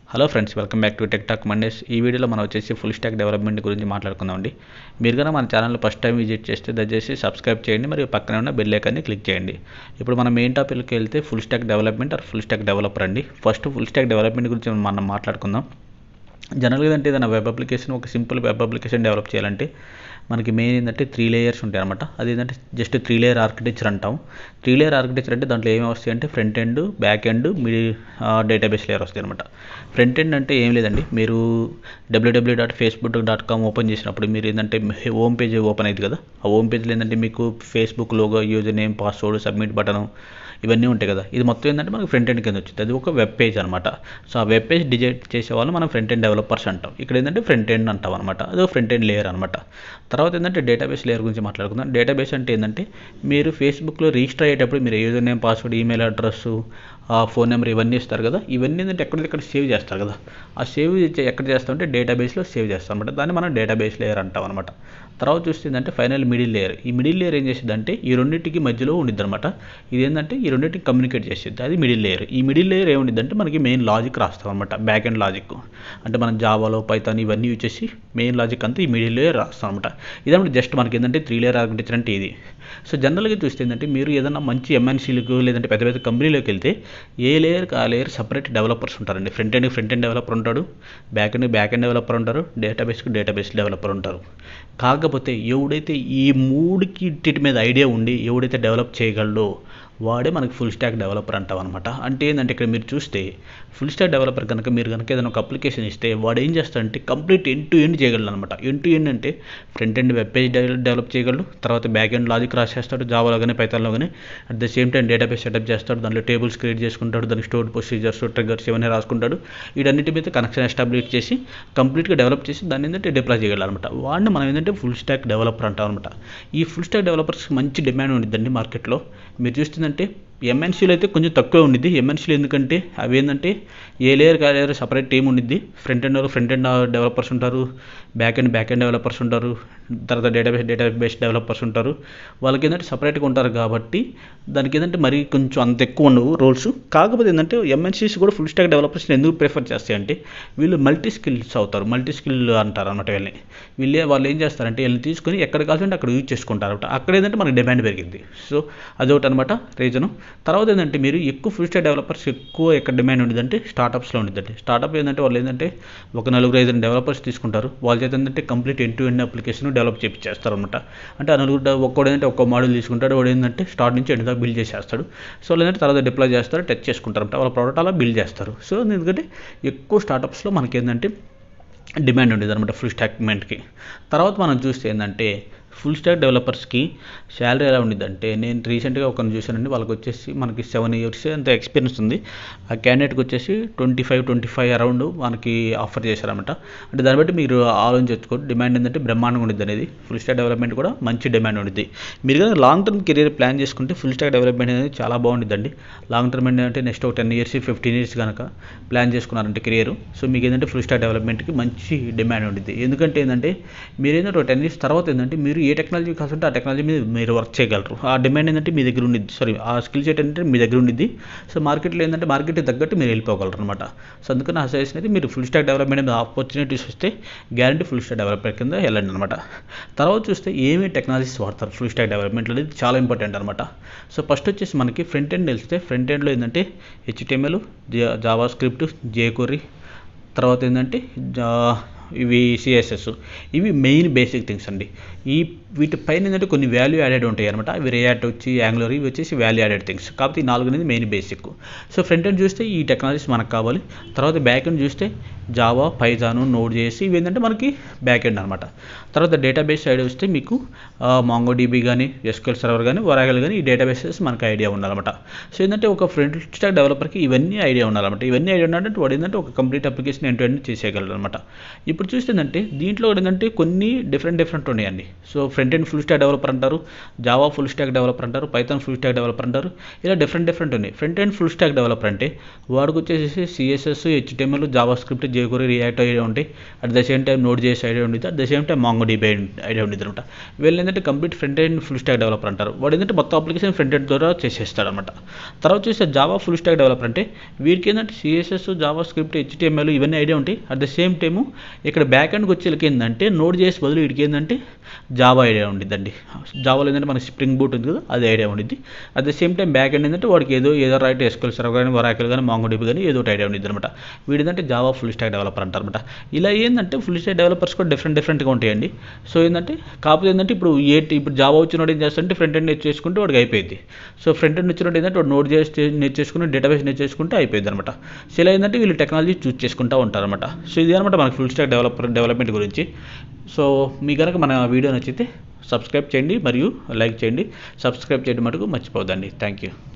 hello friends welcome back to tech talk Mondays ఈ వీడియోలో మనం వచ్చేసి ఫుల్ స్టాక్ డెవలప్మెంట్ గురించి మాట్లాడుకుందామండి మీరు కనుక మన ఛానల్ ఫస్ట్ టైం విజిట్ చేస్తే దయచేసి సబ్స్క్రైబ్ చేయండి మరియు పక్కనే ఉన్న బెల్ ఐకాన్ని క్లిక్ చేయండి ఇప్పుడు మనం మెయిన్ టాపిక్కి వెళ్తే full stack development or full stack developer అండి ఫస్ట్ ఫుల్ స్టాక్ డెవలప్మెంట్ గురించి మనం మాట్లాడుకుందాం జనరల్గా ఏంటంటే ఏదైనా వెబ్ అప్లికేషన్ ఒక సింపుల్ వెబ్ అప్లికేషన్ డెవలప్ చేయాలంటే మనకి మెయిన్ ఏంటంటే త్రీ లేయర్స్ ఉంటాయి అనమాట అది ఏంటంటే జస్ట్ త్రీ లేయర్ ఆర్కిటెక్చర్ అంటాం త్రీ లేయర్ ఆర్కిటెక్చర్ అంటే దాంట్లో ఏమి వస్తాయి అంటే front end back end middle database layer వస్తాయి అనమాట ఫ్రంట్ ఎండ్ అంటే ఏం లేదండి మీరు W W dot Facebook dot com open చేసినప్పుడు మీరు ఏంటంటే హోమ్ పేజ్ ఓపెన్ అయింది కదా ఆ హోమ్ పేజ్లో ఏంటంటే మీకు Facebook logo user name password submit button ఇవన్నీ ఉంటాయి కదా ఇది మొత్తం ఏంటంటే మనకి ఫ్రంట్ ఎండ్ కింద వచ్చింది అది ఒక వెబ్ పేజ్ అనమాట సో ఆ వెబ్ పేజ్ డిజైన్ చేసే వాళ్ళు మనం ఫ్రంట్ ఎండ్ డెవలపర్స్ అంటాం ఇక్కడ ఏంటంటే ఫ్రంట్ ఎండ్ అంటాం అనమాట అది ఫ్రంట్ ఎండ్ లేయర్ అనమాట తర్వాత ఏంటంటే డేటాబేస్ లేయర్ గురించి మాట్లాడుకుందాం డేటాబేస్ అంటే ఏంటంటే మీరు ఫేస్బుక్లో రిజిస్టర్ అయ్యేటప్పుడు మీరు user name password email address phone number ఇవన్నీ ఇస్తారు కదా ఇవన్నీ ఏంటంటే ఎక్కడిక్కడ సేవ్ చేస్తారు కదా ఆ సేవ్ ఎక్కడ చేస్తామంటే డేటాబేస్లో సేవ్ చేస్తాం అనమాట దాన్ని మనం డేటాబేస్ లేయర్ అంటాం అనమాట తర్వాత చూస్తే ఏంటంటే ఫైనల్ మిడిల్ లేయర్ ఈ మిడిల్ లేయర్ ఏం చేసేదంటే ఈ రెండింటికి మధ్యలో ఉండిద్ది అనమాట ఇది ఏంటంటే ఈ రెండింటికి కమ్యూనికేట్ చేసేది అది మిడిల్ లేయర్ ఈ మిడిల్ లేయర్ ఏముండిద్దంటే మనకి మెయిన్ లాజిక్ రాస్తాం అనమాట బ్యాక్ అండ్ లాజిక్ అంటే మనం జావాలో పైథాన్ ఇవన్నీ యూజ్ చేసి మెయిన్ లాజిక్ అంతా ఈ మిడిల్ లేయర్ రాస్తాం అనమాట ఇదన్నమాట జస్ట్ మనకి ఏంటంటే త్రీ లేయర్ ఆర్కిటెక్చర్ అంటే ఇది సో జనరల్గా చూస్తే ఏంటంటే మీరు ఏదైనా మంచి ఎంఎన్సీలకు లేదంటే పెద్ద పెద్ద కంపెనీలోకి వెళ్తే ఏ లేయర్కి ఆ లేయర్ సపరేట్ డెవలపర్స్ ఉంటారండి front end front end developer ఉంటాడు back end back end developer ఉంటారు డేటాబేస్కి డేటాబేస్ డెవలపర్ ఉంటారు కాకపోతే ఎవడైతే ఈ మూడుకి మీద ఐడియా ఉండి ఎవడైతే డెవలప్ చేయగలడో వాడే మనకి ఫుల్ స్టాక్ డెవలపర్ అంటాం అనమాట అంటే ఏంటంటే ఇక్కడ మీరు చూస్తే ఫుల్ స్టాక్ డెవలపర్ కనుక మీరు కనుక ఏదైనా ఒక అప్లికేషన్ ఇస్తే వాడు ఏం చేస్తాడంటే కంప్లీట్ ఎండ్ టు ఎండ్ చేయగలడు అనమాట ఎండ్ టు ఎండ్ అంటే front end web page develop చేయగలడు తర్వాత బ్యాక్ ఎండ్ లాజిక్ రాసేస్తాడు జావాలో కానీ పైతాన్లో కానీ at the same time database setup చేస్తాడు దాంట్లో టేబుల్స్ క్రియేట్ చేసుకుంటాడు దానికి స్టోర్ ప్రొసీజర్స్ ట్రిగర్స్ ఇవన్నీ రాసుకుంటాడు వీటన్నిటి మీద కనెక్షన్ ఎస్టాబ్లిష్ చేసి కంప్లీట్గా డెవలప్ చేసి దాన్ని ఏంటంటే డిప్లాయ్ చేయగలరు అనమాట వాడిని మనం ఏంటంటే ఫుల్ స్టాక్ డెవలపర్ అంటాం అనమాట ఈ ఫుల్ స్టాక్ డెవలపర్స్కి మంచి డిమాండ్ ఉండిద్దండి మార్కెట్లో మీరు చూస్తుందంటే ఎంఎన్సీలో అయితే కొంచెం తక్కువ ఉండిద్ది ఎంఎన్సీలో ఎందుకంటే అవి ఏంటంటే ఏ లేయర్ కా లేయర్ సపరేట్ టీం ఉండిద్ది front end front end developers ఉంటారు back end back end developers ఉంటారు తర్వాత డేటాబేస్ డేటాబేస్ డెవలపర్స్ ఉంటారు వాళ్ళకి ఏంటంటే సపరేట్గా ఉంటారు కాబట్టి దానికి ఏంటంటే మరీ కొంచెం అంత ఎక్కువ ఉండవు రోల్స్ కాకపోతే ఏంటంటే ఎంఎన్సీస్ కూడా ఫుల్ స్టాక్ డెవలపర్స్ని ఎందుకు ప్రిఫర్ చేస్తాయి అంటే వీళ్ళు మల్టీ స్కిల్స్ అవుతారు మల్టీ స్కిల్ అంటారు అనమాట వీళ్ళని వీళ్ళే వాళ్ళు ఏం చేస్తారంటే వీళ్ళని తీసుకొని ఎక్కడ కావాలంటే అక్కడ యూజ్ చేసుకుంటారు అనమాట అక్కడ ఏంటంటే మనకి డిమాండ్ పెరిగింది సో అదొకటి అనమాట రీజను తర్వాత ఏంటంటే మీరు ఎక్కువ ఫుల్ స్టాక్ డెవలపర్స్ ఎక్కువ ఎక్కడ డిమాండ్ ఉండదంటే స్టార్టప్స్లో ఉండిద్దండి స్టార్టప్ ఏంటంటే వాళ్ళు ఏంటంటే ఒక నలుగురు ఐదు డెవలపర్స్ తీసుకుంటారు వాళ్ళ చేత ఏంటంటే complete end to end application develop చేపిచ్చేస్తారు అనమాట అంటే ఆ నలుగురు ఒక్కడు ఏంటంటే ఒక్క మోడల్ తీసుకుంటాడు వాడు ఏంటంటే స్టార్ట్ నుంచి ఎండ్ దాకా బిల్డ్ చేసేస్తాడు సో వాళ్ళు ఏంటంటే తర్వాత డిప్లాయ్ చేస్తారు టచ్ చేసుకుంటారు అంటే వాళ్ళ ప్రోడక్ట్ అలా బిల్డ్ చేస్తారు సో ఎందుకంటే ఎక్కువ స్టార్టప్స్లో మనకి ఏంటంటే డిమాండ్ ఉండేది అనమాట ఫుల్ స్టాక్మెంట్కి తర్వాత మనం చూస్తే ఏంటంటే ఫుల్ స్టాక్ డెవలపర్స్కి శాలరీ ఎలా ఉండిద్దంటే నేను రీసెంట్గా ఒకరిని చూశానండి వాళ్ళకి వచ్చేసి మనకి సెవెన్ ఇయర్స్ అంత ఎక్స్పీరియన్స్ ఉంది ఆ క్యాండిడేట్కి వచ్చేసి twenty five twenty five around మనకి ఆఫర్ చేశారనమాట అంటే దాన్ని బట్టి మీరు ఆలోచించుకో డిమాండ్ ఏంటంటే బ్రహ్మాండంగా ఉండిద్ది అనేది ఫుల్ స్టాక్ డెవలప్మెంట్ కూడా మంచి డిమాండ్ ఉండిద్ది మీరు కానీ లాంగ్ టర్మ్ కెరీర్ ప్లాన్ చేసుకుంటే ఫుల్ స్టాక్ డెవలప్మెంట్ అనేది చాలా బాగుండిద్దండి లాంగ్ టర్మ్ అంటే నెక్స్ట్ ఒక టెన్ ఇయర్స్ ఫిఫ్టీన్ ఇయర్స్ కనుక ప్లాన్ చేసుకున్నారంటే కెరీర్ సో మీకు ఏంటంటే ఫుల్ స్టాక్ డెవలప్మెంట్కి మంచి డిమాండ్ ఉండిద్ది ఎందుకంటే ఏంటంటే మీరు ఏంటంటే ఒక టెన్ ఇయర్స్ తర్వాత ఏంటంటే మీరు ఏ టెక్నాలజీ కావాలంటే ఆ టెక్నాలజీ మీద మీరు వర్క్ చేయగలరు ఆ డిమాండ్ ఏంటంటే మీ దగ్గర ఉండిద్ది సారీ ఆ స్కిల్ సెట్ ఏంటంటే మీ దగ్గర ఉండిద్ది సో మార్కెట్లో ఏంటంటే మార్కెట్కి తగ్గట్టు మీరు వెళ్ళిపోగలరు అనమాట సో అందుకని ఆ సజెషన్ అయితే మీరు ఫుల్ స్టాక్ డెవలప్మెంట్ మీద ఆపర్చునిటీస్ వస్తే గ్యారంటీ ఫుల్ స్టాక్ డెవలప్మెంట్ కింద వెళ్ళండి అనమాట తర్వాత చూస్తే ఏమేమి టెక్నాలజీస్ వాడతారు ఫుల్ స్టాక్ డెవలప్మెంట్ అనేది చాలా ఇంపార్టెంట్ అనమాట సో ఫస్ట్ వచ్చేసి మనకి ఫ్రంట్ ఎండ్ తెలిస్తే ఫ్రంట్ ఎండ్లో ఏంటంటే హెచ్టిఎంఎల్ జావా స్క్రిప్ట్ జేకోరీ తర్వాత ఏంటంటే ఇవి సిఎస్ఎస్ ఇవి మెయిన్ బేసిక్ థింగ్స్ అండి ఈ వీటి పైన ఏంటంటే కొన్ని వాల్యూ యాడెడ్ ఉంటాయి అనమాట ఇవి రియాక్ట్ వచ్చి యాంగులర్ ఇవి వచ్చేసి వాల్యూ యాడెడ్ థింగ్స్ కాబట్టి ఈ నాలుగు అనేది main basic so front end చూస్తే ఈ టెక్నాలజీస్ మనకు కావాలి తర్వాత బ్యాక్ ఎండ్ చూస్తే జావా పైజాను నోడ్ చేసి ఇవి ఏంటంటే మనకి బ్యాక్ ఎండ్ అనమాట తర్వాత డేటాబేస్ సైడ్ వస్తే మీకు మాంగో డీబీ కానీ ఎస్క్యూఎల్ సర్వర్ కానీ వరాగల్ కానీ ఈ డేటాబేసెస్ మనకు ఐడియా ఉండాలన్నమాట సో ఏంటంటే ఒక ఫ్రంట్ స్టాక్ డెవలపర్కి ఇవన్నీ ఐడియా ఉండాలన్నమాట ఇవన్నీ ఐడియా ఉండాలంటే వాడు ఏంటంటే ఒక complete application end to end చేసేయగలరు అనమాట ఇప్పుడు చూస్తుందంటే దీంట్లో కూడా ఏంటంటే కొన్ని డిఫరెంట్ డిఫరెంట్ ఉన్నాయండి so front end full stack developer అంటారు జావా ఫుల్ స్టాక్ డెవలపర్ అంటారు పైథాన్ ఫుల్ స్టాక్ డెవలపర్ అంటారు ఇలా డిఫరెంట్ డిఫరెంట్ ఉన్నాయి front end full stack developer అంటే వాడికి వచ్చేసి CSS HTML JavaScript jQuery React idea ఉంటాయి at the same time Node చేసే ఐడియా ఉండేది at the same time mango debye idea ఉండేది అనమాట వీళ్ళు ఏంటంటే complete front end full stack developer అంటారు వాడు ఏంటంటే మొత్తం అప్లికేషన్ ఫ్రంట్ ఎండ్ ద్వారా చేసేస్తాడు అనమాట తర్వాత చూస్తే జావా ఫుల్ స్టాక్ డెవలపర్ అంటే వీరికి ఏంటంటే సిఎస్ఎస్ జావా స్క్రిప్ట్ హెచ్టిఎంఎల్ ఇవన్నీ ఐడియా ఉంటాయి అట్ ద సేమ్ టైము ఇక్కడ బ్యాక్ ఎండ్కి వచ్చేకి ఏంటంటే నోట్ చేసి బదులు వీడికి ఏంటంటే జావా ఐడియా ఉండిద్దండి జావాలో ఏంటంటే మనకి స్ప్రింగ్ బూట్ ఉంది కదా అది ఐడియా ఉండిద్ది at the same time back end ఏంటంటే వాడికి ఏదో ఏదో రైట్ ఎస్కల్ సర్వ్ కానీ వరాకల్ కానీ మాంగోడిబి కానీ ఏదో ఒకటి ఐడియా ఉండిద్ది అనమాట వీడిదంటే జావా ఫుల్ స్టాక్ డెవలపర్ అంటారు అనమాట ఇలా ఏంటంటే ఫుల్ స్టాక్ డెవలపర్స్ కూడా డిఫరెంట్ డిఫరెంట్గా ఉంటాయండి సో ఏంటంటే కాకపోతే ఏంటంటే ఇప్పుడు ఏ ఇప్పుడు జావా వచ్చినోడు ఏం చేస్తాడంటే ఫ్రంట్ ఎండ్ నేర్చేసుకుంటే వాడికి అయిపోయింది సో ఫ్రంట్ ఎండ్ వచ్చినట్టు ఏంటంటే వాడు నోట్ చేసి నేర్చేసుకుని డేటాబేస్ నేర్చేసుకుంటే అయిపోయింది అనమాట సో ఇలా ఏంటంటే వీళ్ళు టెక్నాలజీ చూస్ చేసుకుంటూ ఉంటారన్నమాట సో ఇది అనమాట మనకి ఫుల్ స్టాక్ డెవలపర్ డెవలప్మెంట్ గురించి సో మీ కనుక మన వీడియో నచ్చితే సబ్స్క్రైబ్ చేయండి మరియు లైక్ చేయండి సబ్స్క్రైబ్ చేయడం మటుకు మర్చిపోద్దండి థ్యాంక్ యూ